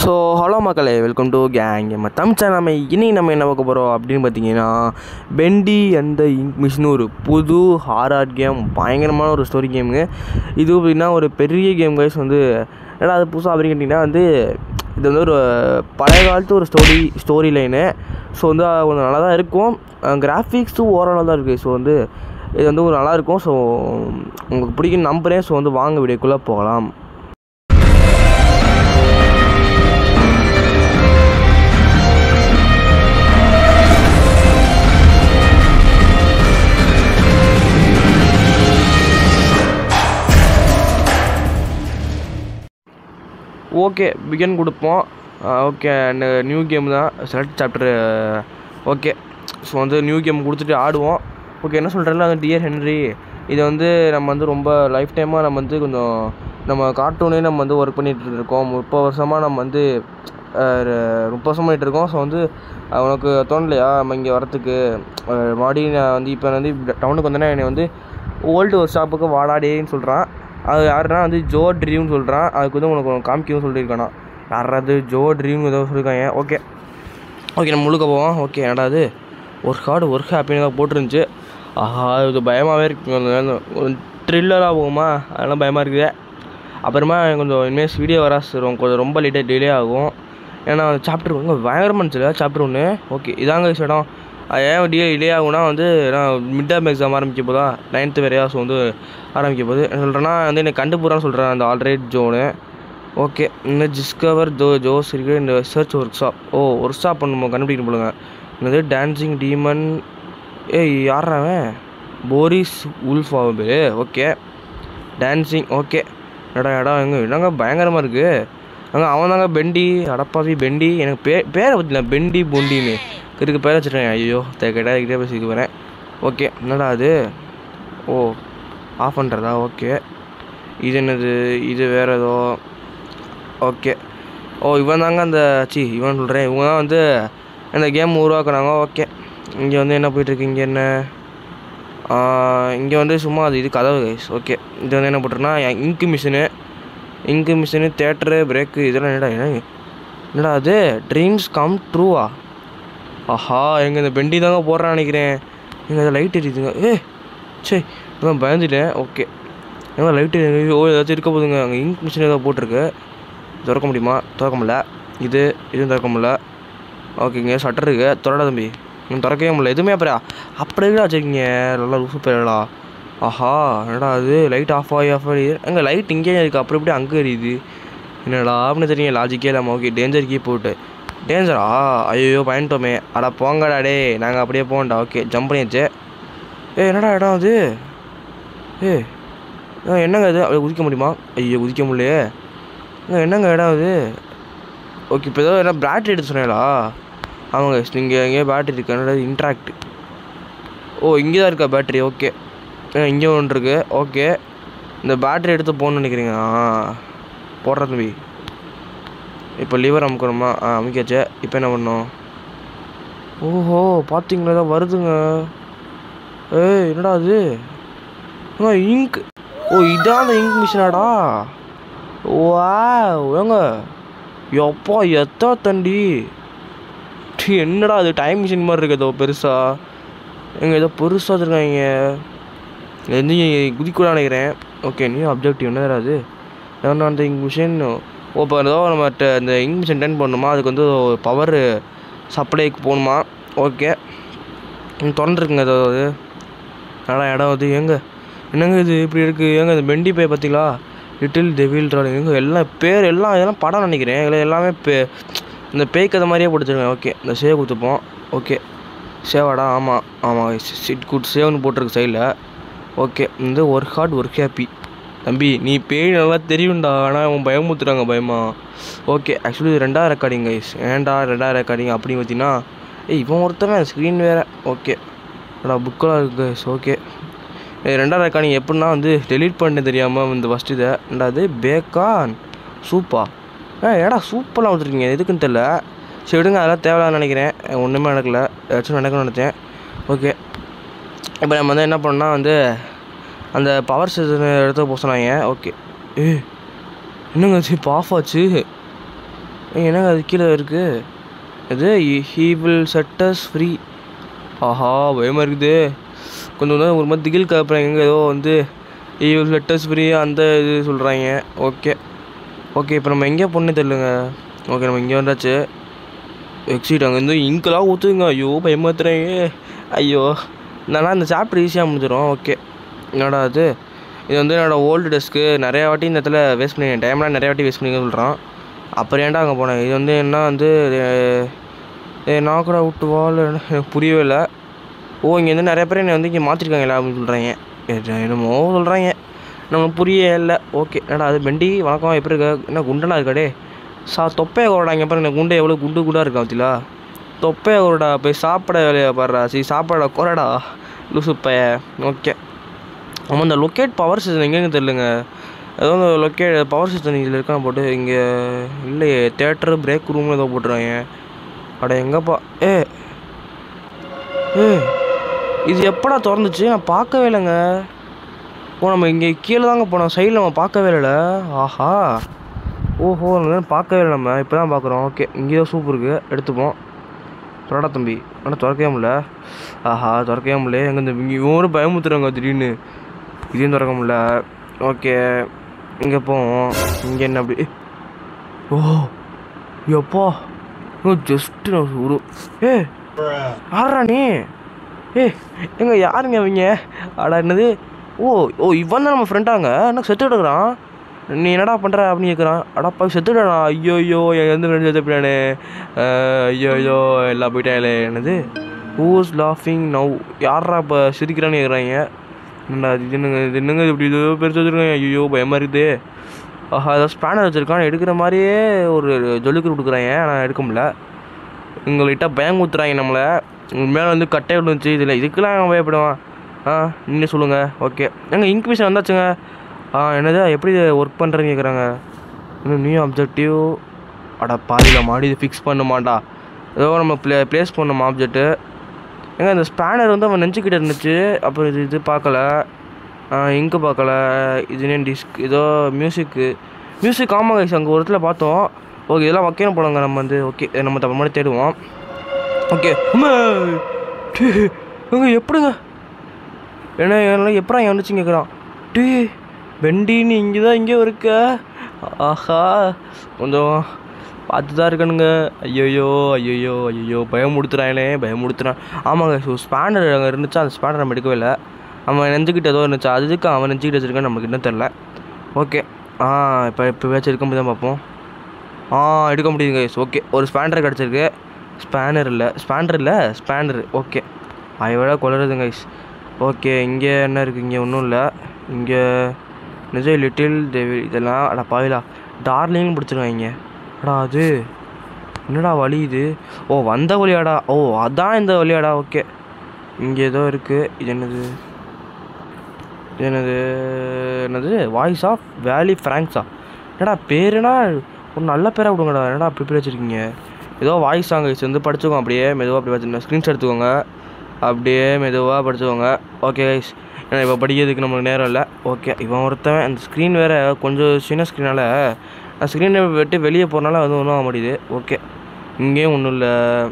So hello மக்களே welcome to gang நம்ம தமிழ்ச்சா நம்ம இனி நம்ம என்ன பார்க்க போகிறோம் அப்படின்னு பார்த்தீங்கன்னா பெண்டி அந்த இங்க் மிஷின் ஒரு புது ஹாரர் கேம் பயங்கரமான ஒரு ஸ்டோரி கேமுங்க இது அப்படின்னா ஒரு பெரிய கேம் கைஸ் வந்து ஏன்னா அது புதுசாக அப்படின்னு கேட்டிங்கன்னா வந்து இது வந்து ஒரு பழைய காலத்து ஒரு ஸ்டோரி ஸ்டோரி லைனு ஸோ வந்து அது கொஞ்சம் நல்லா தான் இருக்கும் கிராஃபிக்ஸும் ஓரளவு தான் இருக்குது ஸோ வந்து இது வந்து ஒரு நல்லா இருக்கும் ஸோ உங்களுக்கு பிடிக்கும் நம்புகிறேன் ஸோ வந்து வாங்க வீடியோக்குள்ளே போகலாம் ஓகே பிகன் கொடுப்போம் ஓகே நியூ கேம் தான் செலக்ட் சாப்டர் ஓகே ஸோ வந்து நியூ கேம் கொடுத்துட்டு ஆடுவோம் ஓகே என்ன சொல்கிறேன்னா அந்த டியர் ஹென்ரி இதை வந்து நம்ம வந்து ரொம்ப லைஃப் டைமாக நம்ம வந்து கொஞ்சம் நம்ம கார்ட்டூனே நம்ம வந்து ஒர்க் பண்ணிகிட்டு இருக்கோம் முப்பது வருஷமாக நம்ம வந்து முப்பது வருஷம் பண்ணிகிட்டு இருக்கோம் ஸோ வந்து அஹ், உனக்கு தோணலையா நம்ம இங்கே வரத்துக்கு அஹ், மறுபடியும் நான் வந்து இப்போ வந்து டவுனுக்கு வந்தேன்னா என்னை வந்து ஓல்டு ஒரு ஷாப்புக்கு வாடாடேன்னு சொல்கிறான் அது யாருன்னா வந்து ஜோ ட்ரீம்னு சொல்கிறான் அதுக்கு வந்து உனக்கு உனக்கு காமிக்கவும் சொல்லியிருக்கானா யாராவது ஜோ ட்ரீம் ஏதோ சொல்லியிருக்காங்க ஓகே ஓகே நம்ம முழுக்க போவோம் ஓகே என்னடா அது ஒரு கார்டு ஒரு ஹாப்பின்னு தான் போட்டிருந்துச்சு ஆஹா இது பயமாகவே இருக்கு ஒரு த்ரில்லராக போகுமா அதெல்லாம் பயமாக இருக்குது அப்புறமா கொஞ்சம் இனிமேல் வீடியோ வர கொஞ்சம் ரொம்ப லேட்டாக டிலே ஆகும் ஏன்னா சாப்டர் ஒன்று பயங்கரமாக இருந்துச்சுல சாப்டர் ஒன்று ஓகே இதாங்க guys இடம் அது ஏன் டிலே டிலே ஆகும்னா வந்து நான் மிட் டேர்ம் எக்ஸாம் ஆரம்பிக்க போதா நைன்த்து வேறையா ஸோ வந்து ஆரம்பிக்க போகுது என்ன சொல்கிறேன்னா வந்து என்னை கண்டுபுறான்னு சொல்கிறேன் அந்த ஆல்ரைட் ஜோனு ஓகே இந்த டிஸ்கவர் ஜோ ஜோஸ் இருக்கு இந்த church workshop oh workshop நம்ம கண்டுபிடிக்கணும் போலுங்க என்னது டான்சிங் டீமன் ஏய் யாரா அவன் போரிஸ் உல்ஃப் ஆகும் பேர் ஓகே டான்சிங் ஓகே எடா இடம் எங்க என்னங்க பயங்கரமாக இருக்குது அங்கே அவன் தாங்க பெண்டி அடப்பாவி பெண்டி எனக்கு பே பேரை பற்றில பெண்டி பொண்டின்னு இதுக்கு பேர் வச்சுருக்கேன் ஐயோ கேட்டா கிட்டே பேசிக்க போகிறேன் ஓகே என்னடா அது ஓ ஆஃப் பண்ணுறதா ஓகே இது என்னது இது வேறு ஏதோ ஓகே ஓ இவன் தாங்க அந்த சி இவன் சொல்கிறேன் இவங்க தான் வந்து இந்த கேம் உருவாக்குனாங்க ஓகே இங்கே வந்து என்ன போயிட்டுருக்கு இங்கே என்ன இங்கே வந்து சும்மா அது இது கதவு கைஸ் ஓகே இது வந்து என்ன போட்டிருக்குன்னா இங்கு மிஷினு இங்கு மிஷினு தேட்டரு பிரேக்கு இதெல்லாம் என்னடா என்ன என்னடா அது ட்ரீம்ஸ் கம் ட்ரூவா ஆஹா எங்கள் இந்த பெண்டி தாங்க போடுறான்னு நினைக்கிறேன் எங்கள் அதை லைட் எரியுதுங்க ஏ சே நான் பயந்துட்டேன் ஓகே ஏங்க லைட் ஓ ஏதாச்சும் இருக்க போதுங்க அங்கே இங்க் மிஷின் ஏதோ போட்டிருக்கு திறக்க முடியுமா திறக்க முடியல இது இதுவும் திறக்க முடியல ஓகேங்க ஷட்டர் இருக்கு திறடா தம்பி இன்னும் திறக்கவே முடியல எதுவுமே அப்புறம் அப்படி இருக்கா வச்சுருக்கீங்க நல்லா லூசு போயிடலா ஆஹா என்னடா அது லைட் ஆஃப் ஆகி ஆஃப் ஆகி அங்கே லைட் இங்கேயே இருக்குது அப்புறம் எப்படி அங்கே எரியுது என்னடா அப்படின்னு தெரியும் லாஜிக்கே இல்லாமல் ஓகே டேஞ்சர் கீ போட்டு டேஞ்சரா ஐயோ பயன்ட்டோமே அட போங்கடா டே நாங்கள் அப்படியே போகண்டா ஓகே ஜம்ப் பண்ணியாச்சு ஏ என்னடா இடம் அது ஏ ஆ, என்னங்க இது அப்படியே குதிக்க முடியுமா ஐயோ குதிக்க முடியலையே ஏங்க, என்னங்க இடம் அது ஓகே இப்போ ஏதோ என்ன பேட்டரி எடுத்து சொன்னீங்களா ஆமாங்க இங்கே எங்கேயோ பேட்டரி இருக்கு என்னடா இன்ட்ராக்ட் ஓ இங்கே தான் இருக்கா பேட்டரி ஓகே இங்கே ஒன்று இருக்கு ஓகே இந்த பேட்டரி எடுத்து போகணும்னு நினைக்கிறீங்க ஆ போடுற தம்பி இப்போ லிவர் அமுக்கணுமா ஆ அமுக்கியாச்சு இப்போ என்ன பண்ணணும் ஓஹோ பார்த்தீங்களா ஏதோ வருதுங்க ஏய் என்னடா அது இங்க் ஓ இதான் அந்த இங்க் மிஷினாடா வா ஏங்க எப்பா எத்தா தண்டி டி, என்னடா அது டைம் மிஷின் மாதிரி இருக்கு ஏதோ பெருசா எங்க ஏதோ பெருசாக வச்சுருக்காங்க எந்த குதிக்கூட நினைக்கிறேன் ஓகே நியூ அப்ஜெக்டிவ் என்ன அது ஏன்னா அந்த இங்க் மிஷின் ஓ இப்போ ஏதோ நம்ம ட- இந்த இங்க் மிஷின் டென் பண்ணணுமா அதுக்கு வந்து பவர் சப்ளைக்கு போகணுமா ஓகே திறந்துருக்குங்க ஏதோ அது நல்லா இடம் அது எங்க என்னங்க இது இப்படி இருக்குது ஏங்க இந்த பெண்டி பே பார்த்தீங்களா லிட்டில் டெவில் ட்ரால் எங்க எல்லாம் பேர் எல்லாம் இதெல்லாம் படம் நினைக்கிறேன் இதில் எல்லாமே பே இந்த பேய் கதை மாதிரியே போட்டுருங்க ஓகே இந்த சேவ் கொடுத்துப்போம் ஓகே சேவாடா ஆமாம் ஆமாம் சிட் குட் சேவ்னு போட்டிருக்கு சைடில் ஓகே இந்த ஒர்க் ஹார்ட் ஒர்க் ஹாப்பி தம்பி நீ பேய் நல்லா தெரியும்டா ஆனால் அவன் பயமுத்துறாங்க பயமா ஓகே ஆக்சுவலி இது ரெண்டாவது ரெக்கார்டிங் கைஸ் ஏன்டா ரெண்டாவது ரெக்கார்டிங் அப்படின்னு பார்த்தீங்கன்னா ஏய் இவன் ஒருத்தவன் ஸ்க்ரீன் வேறு ஓகே அடா புக்கெல்லாம் இருக்கு கைஸ் ஓகே இது ரெண்டாவது ரெக்கார்டிங் எப்படின்னா வந்து டெலீட் பண்ண தெரியாமல் இந்த ஃபஸ்ட் இதை ரெண்டாவது பேக்கான் சூப்பா ஏ ஏடா சூப்பராக வந்துருக்கீங்க எதுக்குன்னு தெரில சரி விடுங்க அதெல்லாம் தேவையில்லான்னு நினைக்கிறேன் ஒன்றுமே நடக்கல ஏதாச்சும் நடக்கணும்னு நினச்சேன் ஓகே இப்போ நம்ம வந்து என்ன பண்ணோம்னா வந்து அந்த பவர் ஸ்டேஷன் இடத்துக்கு போக சொன்னாங்க ஓகே ஏ என்னங்க ஆச்சு இப்போ ஆஃப் ஆச்சு ஏய், என்னங்க அது கீழே இருக்குது இது ஹீ வில் செட்டஸ் ஃப்ரீ ஆஹா பயமாக இருக்குது கொஞ்சம் தான் ஒரு மாதிரி திகில் கலப்புறாங்க எங்கே ஏதோ வந்து ஹீ வில் செட்டஸ் ஃப்ரீ அந்த இது சொல்கிறாங்க ஓகே ஓகே இப்போ நம்ம எங்கே போகணுன்னு தெரிலங்க ஓகே நம்ம இங்கே வந்தாச்சு எக்ஸிட் அங்கேருந்து இங்கெல்லாம் ஊற்றுங்க ஐயோ பயமாத்துறேங்க ஐயோ நல்லா இந்த சாப்டர் ஈஸியாக முடிஞ்சிடும் ஓகே என்னடா அது இது வந்து என்னோடய ஓல்டு டெஸ்க்கு நிறையா வாட்டி இந்த இடத்துல வேஸ்ட் பண்ணி டைம்லாம் நிறையா வாட்டி வேஸ்ட் பண்ணி சொல்கிறான் அப்புறம் ஏன்டா அங்கே போனேன் இது வந்து என்ன வந்து ஏ நான் கூட விட்டு வால் எனக்கு புரியவே இல்லை ஓ இங்கே வந்து நிறைய பேர் என்னை வந்து இங்கே மாற்றிருக்காங்களா அப்படின்னு சொல்கிறாங்க என்னமோ சொல்கிறாங்க நமக்கு புரிய இல்லை ஓகே என்னடா அது பெண்டி வணக்கம் எப்படி இருக்க என்ன குண்டனா இருக்காடே சா தொப்பையை கோரடா இங்கே பாருங்க குண்டை எவ்வளோ குண்டு குண்டாக இருக்கா பத்திலா தொப்பையை கோரடா போய் சாப்பிட வேலையை பாடுறா சரி சாப்பாடா கோரடா லூசு பைய ஓகே ஆமாம் இந்த லொக்கேட் பவர் ஸ்டேஷன் எங்கேங்க தெரிலங்க ஏதோ இந்த லொக்கேட் பவர் ஸ்டேஷன் இதில் இருக்கான் போட்டு இங்கே இல்லையே தேட்டரு பிரேக் ரூம்னு ஏதோ போட்டுறாங்க அட எங்கப்பா ஏ ஏ இது எப்படா திறந்துச்சு நான் பார்க்கவே இல்லைங்க ஓ நம்ம இங்கே கீழே தாங்க போனோம் சைடில் நம்ம பார்க்கவே இல்லைல்ல ஆஹா ஓஹோ நான் பார்க்கவே இல்லை நம்ம இப்போ தான் பார்க்குறோம் ஓகே இங்கே தான் சூப் இருக்குது எடுத்துப்போம் தொடடா தம்பி ஆனால் திறக்கவே முடியல ஆஹா திறக்கவே முடியல எங்கே இந்த இங்கே இவரும் பயமுத்துறாங்க திடீர்னு இதையும் திறக்க முடியல ஓகே இங்கே போவோம் இங்கே என்ன அப்படி ஏய். ஓ எப்பா ஜஸ்ட்டு நான் ஒரு ஏ யாரா நீ ஏ எங்க யாருங்க அவங்க அடா என்னது ஓ ஓ இவன் தான் நம்ம ஃப்ரெண்டாங்க என்ன செத்து கிடக்குறான் நீ என்னடா பண்ணுற அப்படின்னு கேட்குறான் அடாப்பா செத்துட்டானா ஐயோ ஐயோ என் எந்த ஃப்ரெண்ட் செத்து போயிட்டானே ஐயோ ஐயோ எல்லாம் போயிட்டாங்களே என்னது ஹூஸ் லாஃபிங் நவ் யாரா இப்போ சிரிக்கிறான்னு கேட்குறாங்க என்னடா இது என்னங்க இது என்னங்க இது இப்படி ஏதோ பெருசு வச்சுருக்காங்க ஐயோ பயமாக இருக்குது ஆஹா ஏதோ ஸ்பேனர் வச்சுருக்கான் எடுக்கிற மாதிரியே ஒரு ஜொலிக்கு கொடுக்குறாங்க ஆனால் எடுக்க முடியல உங்கள்கிட்ட பயம் ஊத்துறாங்க நம்மளை உங்க மேலே வந்து கட்டை விழுந்துச்சு இதில் இதுக்கெல்லாம் அவன் பயப்படுவான் ஆ நீங்கள் சொல்லுங்கள் ஓகே எங்க இன்க்விஷன் வந்தாச்சுங்க ஆ என்னது எப்படி ஒர்க் பண்ணுறேன்னு கேட்குறாங்க இன்னும் நியூ அப்ஜெக்டிவ் அட பாதியில் மாடி இது ஃபிக்ஸ் பண்ணுமாண்டா ஏதோ நம்ம ப்ளே ப்ளேஸ் பண்ணோம் ஆப்ஜெக்ட்டு ஏங்க இந்த ஸ்பேனர் வந்து அவன் நெஞ்சுக்கிட்ட இருந்துச்சு அப்புறம் இது இது பார்க்கல இங்கு பார்க்கல இது என்ன டிஸ்க் ஏதோ மியூசிக்கு மியூசிக் ஆமாங்க guys, அங்கே ஒரு இடத்துல பார்த்தோம் ஓகே இதெல்லாம் வைக்கணும் போலங்க நம்ம வந்து ஓகே நம்ம தப்பு மாதிரி தேடுவோம் ஓகே ஏங்க எப்படிங்க என்ன என்ன எப்படா என் வந்துச்சு கேட்குறான் டீ வெண்டி நீ இங்கே தான் இங்கே இருக்க ஆஹா கொஞ்சம் பார்த்து தான் இருக்கணுங்க ஐயோயோ ஐயோயோ ஐயோ பயமுடுத்துறானே பயமுடுத்துறான் ஆமாங்க ஸோ ஸ்பேனர் அங்கே இருந்துச்சு அந்த ஸ்பேனர் நம்ம எடுக்கவே இல்லை அவன் நெஞ்சுக்கிட்ட ஏதோ இருந்துச்சு அதுக்கு அவன் நெஞ்சுக்கிட்ட வச்சிருக்கான்னு நமக்கு இன்னும் தெரில ஓகே ஆ இப்போ இப்போ வச்சு எடுக்க முடியாது பார்ப்போம் ஆ எடுக்க முடியுதுங்க கைஸ் ஓகே ஒரு ஸ்பேனர் கிடச்சிருக்கு ஸ்பேனர் இல்லை ஸ்பேனர் இல்லை ஸ்பேனர் ஓகே அதை விட கொளருதுங்க கைஸ் ஓகே இங்கே என்ன இருக்குது இங்கே ஒன்றும் இல்லை இங்கே நிஜம் லிட்டில் தேவி இதெல்லாம் அடா பாவிலா டார்லிங்னு பிடிச்சிருக்காங்க அடா அது என்னடா வழி இது ஓ வந்த வழியாடா ஓ அதான் இந்த வழியாடா ஓகே இங்கே ஏதோ இருக்குது இது என்னது இது என்னது என்னது வாய்ஸ் ஆஃப் வேலி ஃப்ராங்க்ஸா என்னடா பேருனா ஒரு நல்ல பேராக விடுங்கடா என்னடா அப்படி இப்படி வச்சுருக்கீங்க ஏதோ வாய்ஸ் சாங் வந்து படிச்சுக்கோங்க அப்படியே மெதுவாக அப்படி வச்சுருந்தேன் ஸ்க்ரீன்ஷாட் எடுத்துக்கோங்க அப்படியே மெதுவாக படிச்சுக்கோங்க ஓகே கைஸ் ஏன்னா இப்போ படிக்கிறதுக்கு நம்மளுக்கு நேரம் இல்லை ஓகே இவன் ஒருத்தன் அந்த ஸ்க்ரீன் வேறு கொஞ்சம் சின்ன ஸ்க்ரீனால் நான் ஸ்க்ரீனை விட்டு வெளியே போகிறனால வந்து ஒன்றும் ஆக மாட்டேங்குது ஓகே இங்கேயும் ஒன்றும் இல்லை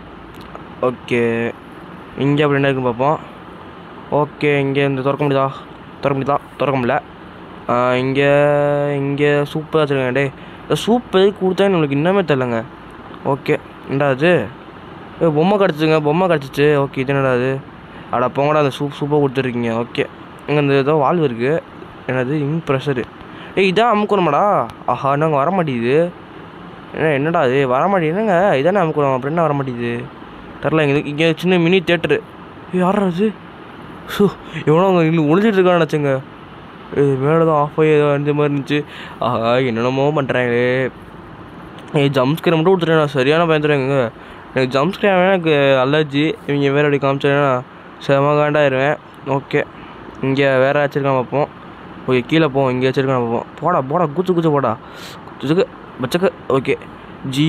ஓகே இங்கே அப்படி என்ன இருக்குன்னு பார்ப்போம் ஓகே இங்கே இந்த திறக்க முடியுதா திறக்க முடியுதா திறக்க முடியல இங்கே இங்கே சூப்பராக வச்சுருக்கேன் டே இந்த சூப் எதுக்கு கொடுத்தான்னு உங்களுக்கு இன்னமே தெரிலங்க ஓகே என்னடா அது ஏ பொம்மை கிடச்சிங்க பொம்மை கிடச்சிச்சு ஓகே இது என்னடா அது அட போங்கடா அந்த சூப் சூப்பாக கொடுத்துருக்கீங்க ஓகே இங்கே இந்த ஏதோ வால்வு இருக்குது என்னது இன் ப்ரெஷரு ஏய் இதான் அமுக்கணுமாடா ஆஹா நாங்கள் வர மாட்டேங்குது என்ன என்னடா அது வர மாட்டேங்குது என்னங்க இதானே அமுக்கணும் அப்புறம் என்ன வர மாட்டேங்குது தெரில இங்கே இங்கே சின்ன மினி தேட்டரு யாரா அது ஸோ எவ்வளோ அங்கே இன்னும் ஒழிஞ்சிட்டு இருக்கான்னு நினச்சேங்க இது மேலே தான் ஆஃப் ஆகி ஏதோ இந்த மாதிரி இருந்துச்சு ஆஹா என்னென்னமோ பண்ணுறாங்களே ஏய் ஜம்ஸ்கிரை மட்டும் கொடுத்துட்டேன் நான் சரியான பயந்துருவேங்க எனக்கு ஜம்ஸ்கிரை எனக்கு அலர்ஜி இவங்க வேறு அப்படி காமிச்சேன்னா செம காண்டாயிருவேன் ஓகே இங்கே வேறு வச்சுருக்கான் பார்ப்போம் ஓகே கீழே போவோம் இங்கே வச்சுருக்கான் பார்ப்போம் போடா போடா குச்சு குச்சு போடா குச்சுக்கு பச்சக்கு ஓகே ஜி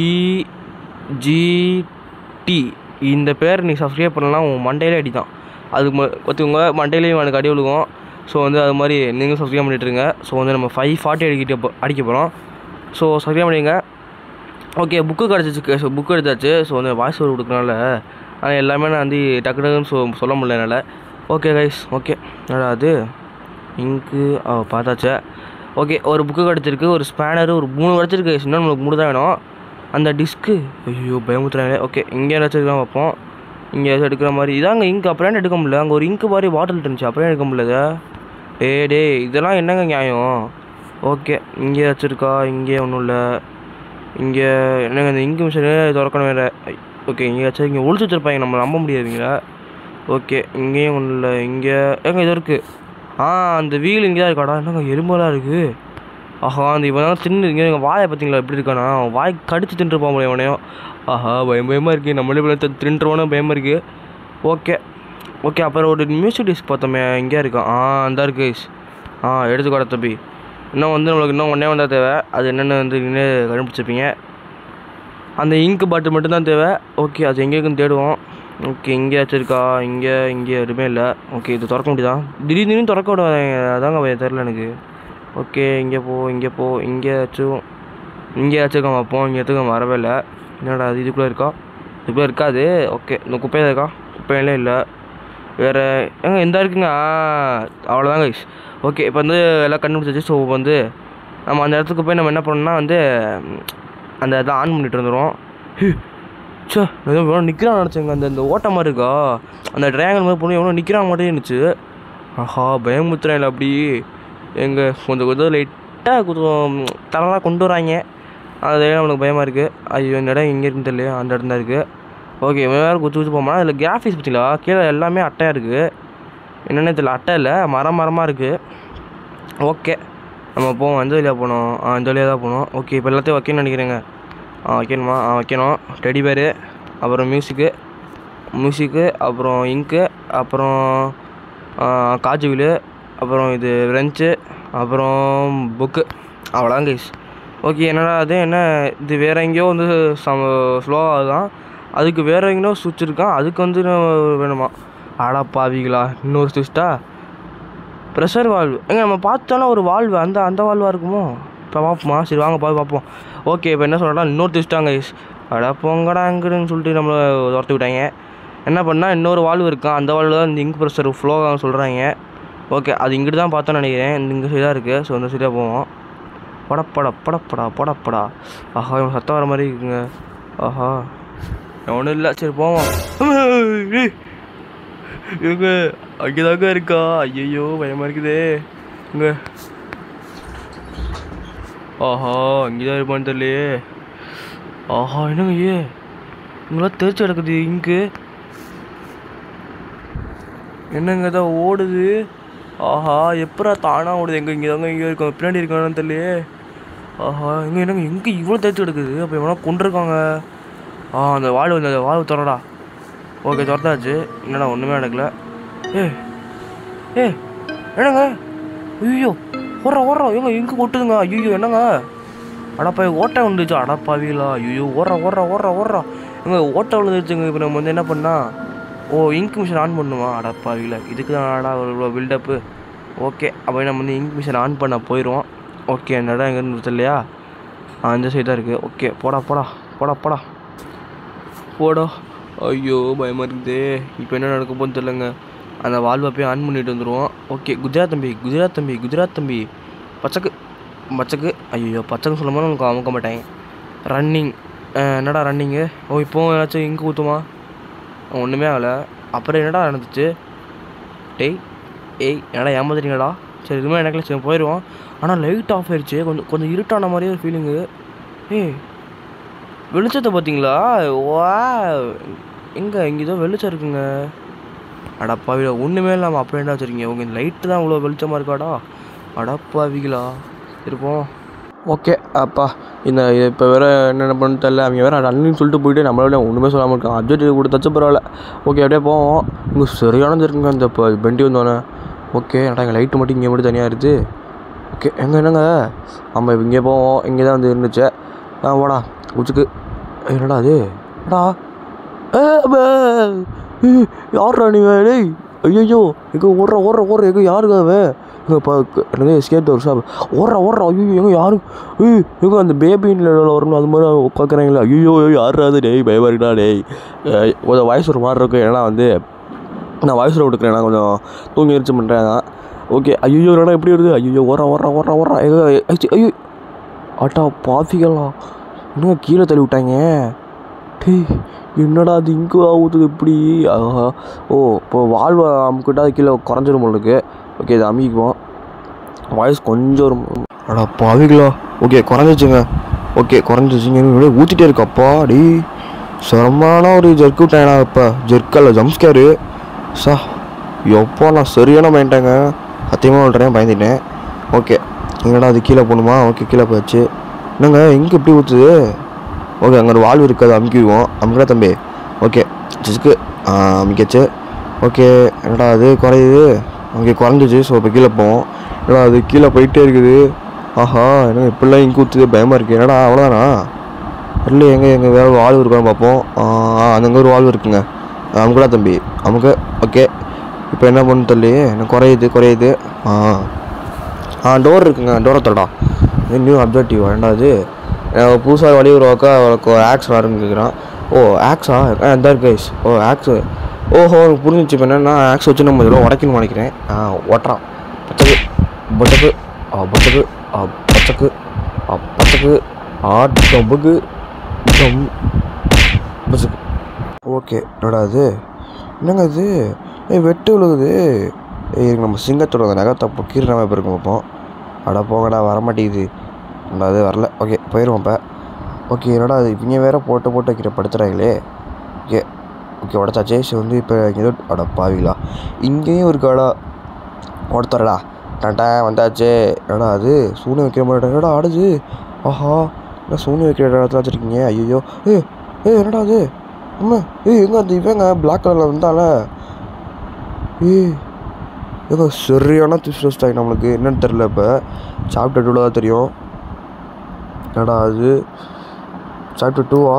ஜிடி இந்த பேர் நீ சப்ஸ்கிரைப் பண்ணலாம் உன் மண்டையிலே அடி தான் அதுக்கு ம பார்த்துக்கோங்க மண்டையிலேயும் எனக்கு அடி விழுகும் ஸோ வந்து அது மாதிரி நீங்கள் சப்ஸ்கிரைப் பண்ணிட்டுருங்க ஸோ வந்து நம்ம ஃபைவ் ஃபார்ட்டி அடிக்கிட்டு போ- அடிக்க போகிறோம் ஸோ சப்ஸ்கிரைப் பண்ணிடுங்க ஓகே புக்கு கிடச்சிச்சு ஸோ புக்கு எடுத்தாச்சு ஸோ வந்து வாய்ஸ் ஓவர் கொடுக்கறனால ஆனால் எல்லாமே நான் வந்து டக்கு டக்குன்னு சொ சொல்ல முடியல என்னால் ஓகே கைஸ் ஓகே என்னடா அது இங்கு ஆ பார்த்தாச்சே ஓகே ஒரு புக்கு கிடச்சிருக்கு ஒரு ஸ்பேனர் ஒரு மூணு கிடச்சிருக்கு guys. இன்னும் நம்மளுக்கு மூணு தான் வேணும் அந்த டிஸ்க்கு ஐயோ பயமுத்துறாங்களே ஓகே இங்கே ஏதாச்சும் தான் வைப்போம் இங்கே ஏதாச்சும் எடுக்கிற மாதிரி இதாங்க இங்க் அப்புறம் எடுக்க முடியல அங்கே ஒரு இங்கு மாதிரி பாட்டில் இருந்துச்சு அப்புறம் எடுக்க முடியல டே டே இதெல்லாம் என்னங்க நியாயம் ஓகே இங்கே ஏதாச்சும் இருக்கா இங்கே ஒன்றும் இல்லை இங்கே என்னங்க இந்த இங்கு மிஷினு திறக்கணும் வேறு ஓகே இங்கே ஏதாச்சும் இங்கே ஒழிச்சு வச்சிருப்பாங்க நம்ம நம்ப முடியாதுங்களா ஓகே இங்கேயும் ஒன்றும் இல்லை இங்கே ஏங்க இது இருக்குது ஆ அந்த வீல் இங்கே தான் இருக்காடா என்னங்க எறும்பெல்லாம் இருக்குது ஆஹா அந்த இவன் தான் தின்னு இங்கே எங்கள் வாயை பார்த்தீங்களா எப்படி இருக்கானா அவன் வாய் கடிச்சு தின்ட்டு போக முடியும் அவனையும் ஆஹா பயம் பயமாக இருக்குது நம்மளே இப்படி தி- தின்றுவானோ பயமாக இருக்குது ஓகே ஓகே அப்புறம் ஒரு மியூசிக் டிஸ்க் பார்த்தோமே இங்கே இருக்கான் ஆ அந்த இருக்கு guys. ஆ எடுத்துக்கோட தம்பி இன்னும் வந்து நம்மளுக்கு இன்னும் ஒன்றே வந்தால் தேவை அது என்னென்னு வந்து நீங்களே கண்டுபிடிச்சிருப்பீங்க அந்த இங்க் பாட்டில் மட்டும்தான் தேவை ஓகே அது எங்கே இருக்குன்னு தேடுவோம் ஓகே இங்கேயாச்சும் இருக்கா இங்கே இங்கே எதுவுமே இல்லை ஓகே இது திறக்க முடியுதா திடீர்னு திடீர்னு திறக்க விடுவாங்க அதாங்க பய- தெரில எனக்கு ஓகே இங்கே போ இங்கே போ இங்கேயாச்சும் இங்கேயாச்சும் இருக்கான் வைப்போம் இங்கே எதுக்கும் வரவே இல்லை என்னடா அது இதுக்குள்ளே இருக்கா இதுக்குள்ளே இருக்காது ஓகே இந்த குப்பையில் இருக்கா குப்பையிலே இல்லை வேறு ஏங்க எந்த இருக்குங்க ஆ அவ்வளோதாங்க கைஸ் ஓகே இப்போ வந்து எல்லாம் கண்டுபிடிச்சாச்சு ஸோ வந்து நம்ம அந்த இடத்துக்கு போய் நம்ம என்ன பண்ணோம்னா வந்து ம், அந்த இதை ஆன் பண்ணிட்டு வந்துடுவோம் சே ஏதோ எவ்வளோ நிற்கிறான் நினச்சேங்க அந்த இந்த ஓட்ட மாதிரி இருக்கா அந்த ட்ரையாங்கல் மாதிரி பொண்ணு எவ்வளோ நிற்கிறான் மட்டும் இருந்துச்சு ஆஹா பயமுத்துறேன் இல்லை அப்படி எங்கள் கொஞ்சம் கொஞ்சம் லைட்டாக கொஞ்சம் தரலாக கொண்டு வராங்க அது நம்மளுக்கு பயமாக இருக்குது ஐயோ இந்த இடம் எங்கே இருக்குன்னு தெரியல அந்த இடம் தான் இருக்குது ஓகே வேறு குச்சி குச்சி போமா அதில் கிராஃபிக்ஸ் பார்த்தீங்களா கீழே எல்லாமே அட்டையாக இருக்குது என்னென்ன தெரியல அட்டை இல்லை மரம் மரமாக இருக்குது ஓகே நம்ம போவோம் எந்த வழியாக போகணும் ஆ இந்த வழியாக தான் போகணும் ஓகே இப்போ எல்லாத்தையும் வைக்கணும்னு நினைக்கிறேங்க ஆ வைக்கணுமா ஆ வைக்கணும் டெடி பேரு அப்புறம் மியூசிக்கு மியூசிக்கு அப்புறம் இங்க்கு அப்புறம் காஜு வீலு அப்புறம் இது ரெஞ்சு அப்புறம் புக்கு அவ்வளோதான் கைஸ் ஓகே என்னடா அது என்ன இது வேற எங்கேயோ வந்து சம ஸ்லோவாக தான் அதுக்கு வேற எங்கேயோ சுவிட்ச் இருக்கான் அதுக்கு வந்து நம்ம வேணுமா அடா பாவிகளா இன்னொரு சுவிட்சா ப்ரெஷர் வால்வு எங்க நம்ம பார்த்தோன்னா ஒரு வால்வு அந்த அந்த வால்வாக இருக்குமோ இப்போ பார்ப்போமா சரி வாங்க போய் பார்ப்போம் ஓகே இப்போ என்ன சொல்கிறா இன்னொரு திச்சிட்டாங்க கைஸ் அடா போங்கடா அங்குன்னு சொல்லிட்டு நம்மளை துரத்து விட்டாங்க என்ன பண்ணால் இன்னொரு வால்வு இருக்கான் அந்த வால்வு தான் இந்த இங்க் ப்ரெஷர் ஃப்ளோ சொல்கிறாங்க ஓகே அது இங்கிட்டு தான் பார்த்தோன்னு நினைக்கிறேன் இந்த இங்கே சைடாக இருக்குது ஸோ இந்த சைடாக போவோம் படப்படா படப்படா படப்படா ஆஹா இவன் சத்தம் வர மாதிரி இருக்குங்க ஆஹா ஒன்றும் இல்லை சரி போவோம் இவங்க அங்கேதாங்க இருக்கா ஐயோ பயமா இருக்குதே இங்க ஆஹா அங்கேதான் இருப்பான்னு தெரியலையே ஆஹா என்னங்க ஏ இங்கெல்லாம் தெரிச்சு கிடக்குது இங்கு என்னங்க தான் ஓடுது ஆஹா எப்பரா தானா ஓடுது எங்க இங்கே தாங்க இங்கே இருக்கோம் பின்னாடி இருக்கானு தெரியலையே ஆஹா எங்க என்னங்க எங்கே இவ்வளோ தெரிச்சு கிடக்குது அப்போ எவனா கொண்டிருக்காங்க ஆ அந்த வாழ்வு அந்த வாழ்வு திறடா ஓகே திறந்தாச்சு என்னடா ஒன்றுமே நடக்கல ஏ ஏ என்னங்க ஐயோ ஓடுறா ஓடுறா ஏங்க எங்கே கொட்டுதுங்க ஐயோ என்னங்க அடப்பா ஓட்டை வந்துச்சு அடப்பாவீங்களா ஐயோ ஓடுறா ஓடுறா ஓடுறா ஓடுறா எங்க ஓட்டை விழுந்துருச்சுங்க இப்போ நம்ம வந்து என்ன பண்ணா ஓ இங்க் மிஷின் ஆன் பண்ணுமா அடப்பாவீங்களா இதுக்கு தான் அடா இவ்வளோ பில்டப்பு ஓகே அப்போ நம்ம வந்து இங்க் மிஷின் ஆன் பண்ண போயிடுவோம் ஓகே அந்த இடம் எங்கேருந்து இல்லையா ஆ இந்த சைடு தான் இருக்குது ஓகே போடா போடா போடா போடா போடா ஐயோ பயமாக இருக்குதே இப்போ என்ன நடக்க போகுதுன்னு தெரிலங்க அந்த வால்வை போய் ஆன் பண்ணிட்டு வந்துடுவோம் ஓகே குஜராத் தம்பி குஜராத் தம்பி குஜராத் தம்பி பச்சக்கு பச்சக்கு ஐயோ பச்சைன்னு சொல்லும் போது உனக்கு அமுக்க மாட்டேன் ரன்னிங் என்னடா ரன்னிங்கு ஓ இப்போவும் ஏதாச்சும் இங்கு ஊற்றுமா ஒன்றுமே ஆகலை அப்புறம் என்னடா நடந்துச்சு டேய் ஏய் என்னடா ஏமாத்துறீங்கடா சரி இதுமாதிரி எனக்கு சரி போயிடுவோம் ஆனால் லைட் ஆஃப் ஆயிடுச்சு கொஞ்சம் கொஞ்சம் இருட்டான மாதிரியே ஒரு ஃபீலிங்கு ஏய் வெளிச்சத்தை பார்த்தீங்களா வா எங்கே இங்கே ஏதோ வெளிச்சம் இருக்குங்க அடப்பாவில ஒன்றுமே இல்லாமல் அப்படி என்ன வச்சுருக்கீங்க உங்கள் இந்த லைட்டு தான் இவ்வளோ வெளிச்சமாக இருக்காடா அடப்பாவிகளா இருப்போம் ஓகே அப்பா இந்த இப்போ வேறு என்னென்ன பண்ணு தெரில அவங்க வேறு ரன்னிங் சொல்லிட்டு போயிட்டு நம்மளால ஒன்றுமே சொல்லாமல் இருக்கான் அப்ஜெக்ட் கொடுத்தாச்சும் பரவாயில்ல ஓகே அப்படியே போவோம் இங்கே சரியானது இருக்குங்க இந்த இப்போ பெண்டி வந்தோன்னே ஓகே என்னடா எங்கள் லைட்டு மட்டும் இங்கே மட்டும் தனியாக இருக்குது ஓகே எங்கே என்னங்க நம்ம இங்கே போவோம் இங்கே தான் வந்து இருந்துச்சு ஆ வாடா உச்சுக்கு என்னடா அது என்னடா ஏ, பே. ஏய், யார்ரா நீ டேய் ஐயோ எங்க ஓடுற ஓடுற ஓடுற எங்க யாருங்க அவன் இங்கே இப்போ என்னது எஸ்கேட் ஒரு ஷாப் ஓடுறா ஓடுறா ஐயோ எங்க யாரும் ஏய் எங்க அந்த பேபின்னு வரணும் அது மாதிரி உட்காக்குறாங்களே ஐயோ யாராவது டேய் பயமா இருக்குடா டேய் அஹ் கொஞ்சம் வாய்ஸ் ஒரு மாதிரி இருக்கும் ஏன்னா வந்து நான் வாய்ஸ் கொடுக்குறேன் நான் கொஞ்சம் தூங்கி எரிச்சு பண்ணுறேன் ஓகே ஐயோ என்னடா எப்படி வருது ஐயோ ஓடுறா ஓடுறா ஓடுறா ஓடுறா எங்க ஐயோ, ஐயோ ஆட்டா பாஃபிகளா இன்னும் கீழே தள்ளி விட்டாங்க டேய் என்னடா அது இங்கே ஊற்றுது இப்படி ஆஹா ஓ இப்போ வாழ்வை அமுக்கிட்டா அது கீழே குறைஞ்சிரும் உங்களுக்கு ஓகே இது அமுக்கிக்குவோம் வாய்ஸ் கொஞ்சம் ஒரு அடா பாவிகளா ஓகே குறைஞ்சிச்சுங்க ஓகே குறைஞ்சிச்சுங்க ஊற்றிட்டே இருக்கு அப்பா டே சிரமமான ஒரு ஜெர்க்கு விட்டேன் இப்போ ஜெர்க்கல்ல ஜம்ஸ்கேரு சா எப்போ நான் சரியான மைண்டேங்க சத்தியமாக விட்டுறேன் பயந்துட்டேன் ஓகே எங்கடா அது கீழே போகணுமா ஓகே கீழே போயாச்சு என்னங்க இங்கே எப்படி ஊற்றுது ஓகே அங்கே ஒரு வாழ்வு இருக்குது அதை அமுக்கிடுவோம் அமுக்கடா தம்பி ஓகே ஜிஸ்க்கு அமுக்கியாச்சு ஓகே என்னடா அது குறையுது ஓகே குறைஞ்சிச்சு ஸோ இப்போ கீழே போவோம் என்னடா அது கீழே போயிட்டே இருக்குது ஆஹா என்ன இப்படிலாம் இங்கே ஊற்றுது பயமாக இருக்குது என்னடா அவ்வளோதானா இல்லை எங்கே எங்கே வேறு ஒரு வாழ்வு இருக்கான்னு பார்ப்போம் அங்கங்கே ஒரு வாழ்வு இருக்குங்க அமுக்கடா தம்பி அமுக்க ஓகே இப்போ என்ன பண்ணு தள்ளி என்ன குறையுது குறையுது ஆ ஆ டோர் இருக்குங்க டோரை தடா இது நியூ அப்ஜெக்டிவ் ரெண்டாவது புதுசாக வழி உருவாக்க அவளுக்கு ஒரு ஆக்ஸ் வரும்னு கேட்குறான் ஓ ஆக்ஸா ஆ இந்த கைஸ் ஓ ஆக்ஸு ஓஹோ எனக்கு புரிஞ்சிச்சு இப்போ என்னன்னா ஆக்ஸ் வச்சு நம்ம இதெல்லாம் உடைக்கணும்னு நினைக்கிறேன் ஆ ஓட்டுறான் பச்சக்கு பச்சக்கு ஆ பச்சக்கு ஆ பச்சக்கு ஆ பச்சக்கு ஆ டம்புக்கு டம் பச்சக்கு ஓகே என்னடா இது என்னங்க இது ஏய் வெட்டு விழுகுது ஏய் இருங்க நம்ம சிங்கத்தோட அந்த நகத்தை இப்போ கீரணமாக இப்போ இருக்கும் பார்ப்போம் அட போங்கடா வரமாட்டேங்குது என்னடா அது வரல ஓகே போயிடுவோம் இப்போ ஓகே என்னடா அது இவங்க வேற போட்டு போட்டு வைக்கிற படுத்துறாங்களே ஓகே ஓகே உடச்சாச்சே ஸோ வந்து இப்போ இங்கே ஏதோ அட பாவிங்களா இங்கேயும் ஒரு கடா ஒருத்தரடா டாட்டா வந்தாச்சு என்னடா அது சூனி வைக்கிற மாதிரி என்னடா ஆடுது ஆஹா என்ன சூனி வைக்கிற இடத்துல வச்சுருக்கீங்க ஐயோ ஏ ஏ என்னடா அது அம்மா ஏய் எங்க அந்த இவங்க பிளாக் கலரில் வந்தால ஏய் ஏங்க சரியான திஸ் வச்சிட்டாங்க நம்மளுக்கு என்னன்னு தெரில இப்போ சாப்டர் டூவில் தான் தெரியும் என்னடா அது சாப்டர் டூவா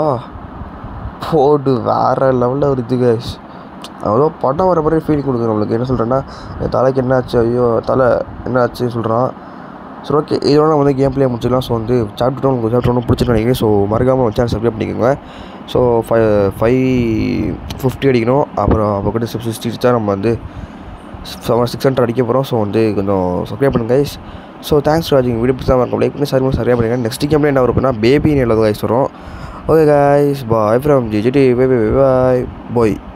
போடு வேறு லெவலில் வருது கைஸ் அவ்வளோ படம் வர மாதிரி ஃபீலிங் கொடுக்குது நம்மளுக்கு என்ன சொல்கிறேன்னா என் தலைக்கு என்ன ஆச்சு ஐயோ தலை என்ன ஆச்சு சொல்கிறான் சரி ஓகே இதோட நம்ம வந்து கேம் பிளே முடிச்சிடலாம் ஸோ வந்து சாப்டர் டூ உங்களுக்கு சாப்டர் ஒன்று பிடிச்சிட்டு நினைக்கிறேன் ஸோ மறக்காமல் சேனல் சப்ஸ்கிரைப் பண்ணிக்கோங்க ஸோ ஃபைவ் ஃபைவ் ஃபிஃப்டி அடிக்கணும் அப்புறம் அப்போ கூட சிக்ஸ் சிக்ஸ்டி நம்ம வந்து செவன் சிக்ஸ் ஹண்ட்ரட் அடிக்க போகிறோம் ஸோ வந்து கொஞ்சம் சப்ஸ்கிரைப் பண்ணுங்க கைஸ் ஸோ தேங்க்ஸ் ஃபார் வாட்சிங் வீடியோ பிடிச்சா இருக்கும் லைக் பண்ணி சரியாக சரியாக பண்ணுங்க நெக்ஸ்ட் கேம்ல என்ன வரும்னா பேபி நல்லது கைஸ் வரும் okay guys bye from GGT bye bye bye bye